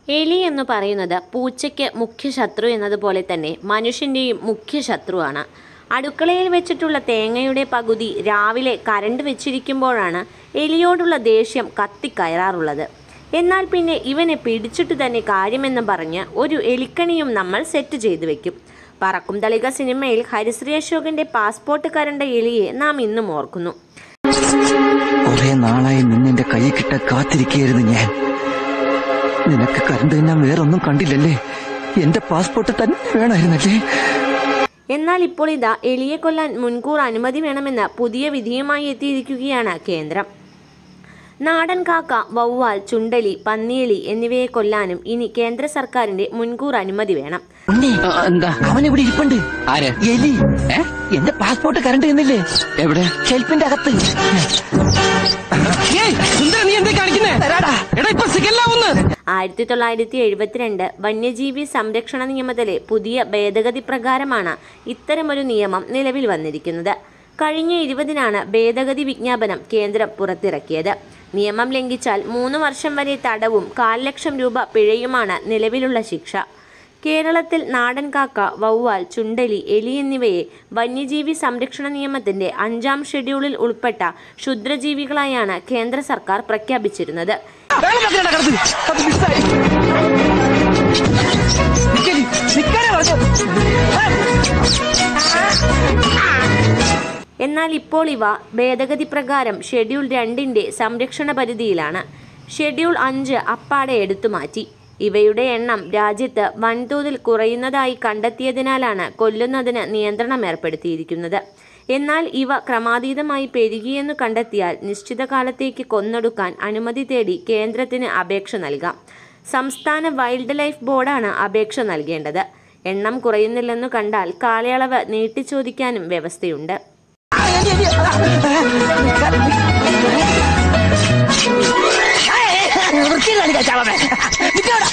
എലി എന്ന് പറയുന്നത് പൂച്ചയ്ക്ക് മുഖ്യ ശത്രു എന്നതുപോലെ തന്നെ മനുഷ്യൻ്റെയും മുഖ്യ ശത്രുവാണ് അടുക്കളയിൽ വെച്ചിട്ടുള്ള തേങ്ങയുടെ പകുതി രാവിലെ കരണ്ട് വെച്ചിരിക്കുമ്പോഴാണ് എലിയോടുള്ള ദേഷ്യം കത്തിക്കയറാറുള്ളത് എന്നാൽ പിന്നെ ഇവനെ പിടിച്ചിട്ട് തന്നെ കാര്യമെന്ന് പറഞ്ഞ് ഒരു എലിക്കണിയും നമ്മൾ സെറ്റ് ചെയ്തു വെക്കും പറക്കും തളിക സിനിമയിൽ ഹരിശ്രീ അശോകന്റെ പാസ്പോർട്ട് കരണ്ട എലിയെ നാം ഇന്നും ഓർക്കുന്നു കുറെ നാളായി നിന്നെന്റെ കൈ കിട്ട കാത്തിരിക്കുകയായിരുന്നു ഞാൻ നിനക്ക് കരണ്ട് ഞാൻ വേറൊന്നും കണ്ടില്ലല്ലേ എന്റെ പാസ്പോർട്ട് തന്നെ വേണമായിരുന്നല്ലേ എന്നാൽ ഇപ്പോൾ ഇതാ എലിയെ കൊല്ലാൻ മുൻകൂർ അനുമതി വേണമെന്ന പുതിയ വിധിയുമായി എത്തിയിരിക്കുകയാണ് കേന്ദ്രം നാടൻ കാക്ക വവ്വാൽ ചുണ്ടലി പന്നിയലി എന്നിവയെ കൊല്ലാനും ഇനി കേന്ദ്ര സർക്കാരിന്റെ മുൻകൂർ അനുമതി വേണം ഉണ്ണി എന്താ അവൻ ഇവിടെ ഇരിപ്പുണ്ട് ആര് എലി ഏ? എന്റെ പാസ്പോർട്ട് കരണ്ട് എന്നില്ലേ എവിടെ ഷെൽഫിന്റെ അകത്ത് ഏയ്, സുന്ദര നീ എന്തേ കാണിക്കുന്നേ തരാടാ എടാ ഇപ്പൊ സിഗല്ലാവുന്ന് ആയിരത്തി തൊള്ളായിരത്തി എഴുപത്തിരണ്ട് വന്യജീവി സംരക്ഷണ നിയമത്തിലെ പുതിയ ഭേദഗതി പ്രകാരമാണ് ഇത്തരമൊരു നിയമം നിലവിൽ വന്നിരിക്കുന്നത് കഴിഞ്ഞ ഇരുപതിനാണ് ഭേദഗതി വിജ്ഞാപനം കേന്ദ്രം പുറത്തിറക്കിയത് നിയമം ലംഘിച്ചാൽ മൂന്ന് വർഷം വരെ തടവും കാൽ ലക്ഷം രൂപ പിഴയുമാണ് നിലവിലുള്ള ശിക്ഷ കേരളത്തിൽ നാടൻ കാക്ക വവ്വാൽ ചുണ്ടലി എലി എന്നിവയെ വന്യജീവി സംരക്ഷണ നിയമത്തിന്റെ അഞ്ചാം ഷെഡ്യൂളിൽ ഉൾപ്പെട്ട ക്ഷുദ്രജീവികളായാണ് കേന്ദ്ര സർക്കാർ പ്രഖ്യാപിച്ചിരുന്നത് വെള്ളം വെക്കണ്ട കടത്ത്. അത് മിസ്സായി. നിക്കടി, നിക്കാനേ പറഞ്ഞു. എന്നാൽ ഇപ്പോൾ ഇവ ഭേദഗതി പ്രകാരം ഷെഡ്യൂൾ രണ്ടിന്റെ സംരക്ഷണ പരിധിയിലാണ് ഷെഡ്യൂൾ അഞ്ച് അപ്പാടെ എടുത്തു മാറ്റി ഇവയുടെ എണ്ണം രാജ്യത്ത് വൻതോതിൽ കുറയുന്നതായി കണ്ടെത്തിയതിനാലാണ് കൊല്ലുന്നതിന് നിയന്ത്രണം ഏർപ്പെടുത്തിയിരിക്കുന്നത് എന്നാൽ ഇവ ക്രമാതീതമായി പെരുകിയെന്ന് കണ്ടെത്തിയാൽ നിശ്ചിത കാലത്തേക്ക് കൊന്നൊടുക്കാൻ അനുമതി തേടി കേന്ദ്രത്തിന് അപേക്ഷ നൽകാം സംസ്ഥാന വൈൽഡ് ലൈഫ് ബോർഡാണ് അപേക്ഷ നൽകേണ്ടത് എണ്ണം കുറയുന്നില്ലെന്നു കണ്ടാൽ കാലയളവ് നീട്ടിച്ചോദിക്കാനും വ്യവസ്ഥയുണ്ട് ആ, എലി, എലി. വൃത്തിയിൽ കാണിക്കാം, ചാവാമേ. നിക്കവിടെ.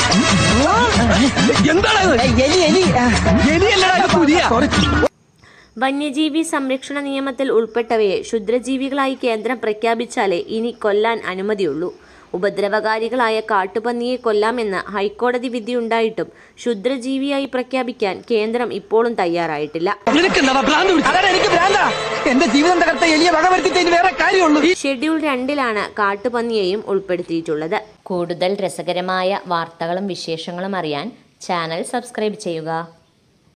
എന്താണ് ഏയ്, എലി എലി ആ. എലിയല്ലടാ ഇത് പുലിയ വന്യജീവി സംരക്ഷണ നിയമത്തിൽ ഉൾപ്പെട്ടവയെ ക്ഷുദ്രജീവികളായി കേന്ദ്രം പ്രഖ്യാപിച്ചാലേ ഇനി കൊല്ലാൻ അനുമതിയുള്ളൂ ഉപദ്രവകാരികളായ കാട്ടുപന്നിയെ കൊല്ലാമെന്ന് ഹൈക്കോടതി വിധിയുണ്ടായിട്ടും ക്ഷുദ്രജീവിയായി പ്രഖ്യാപിക്കാൻ കേന്ദ്രം ഇപ്പോഴും തയ്യാറായിട്ടില്ല നിനക്കെന്താ പ്ലാൻ അതാണ് എനിക്ക് ഭ്രാന്താ എന്റെ ജീവിതം തകർത്ത എലിയെ വകവരുത്തിച്ചതിന് വേറെ കാര്യമുള്ളൂ ഷെഡ്യൂൾ രണ്ടിലാണ് കാട്ടുപന്നിയെയും ഉൾപ്പെടുത്തിയിട്ടുള്ളത് കൂടുതൽ രസകരമായ വാർത്തകളും വിശേഷങ്ങളും അറിയാൻ ചാനൽ സബ്സ്ക്രൈബ് ചെയ്യുക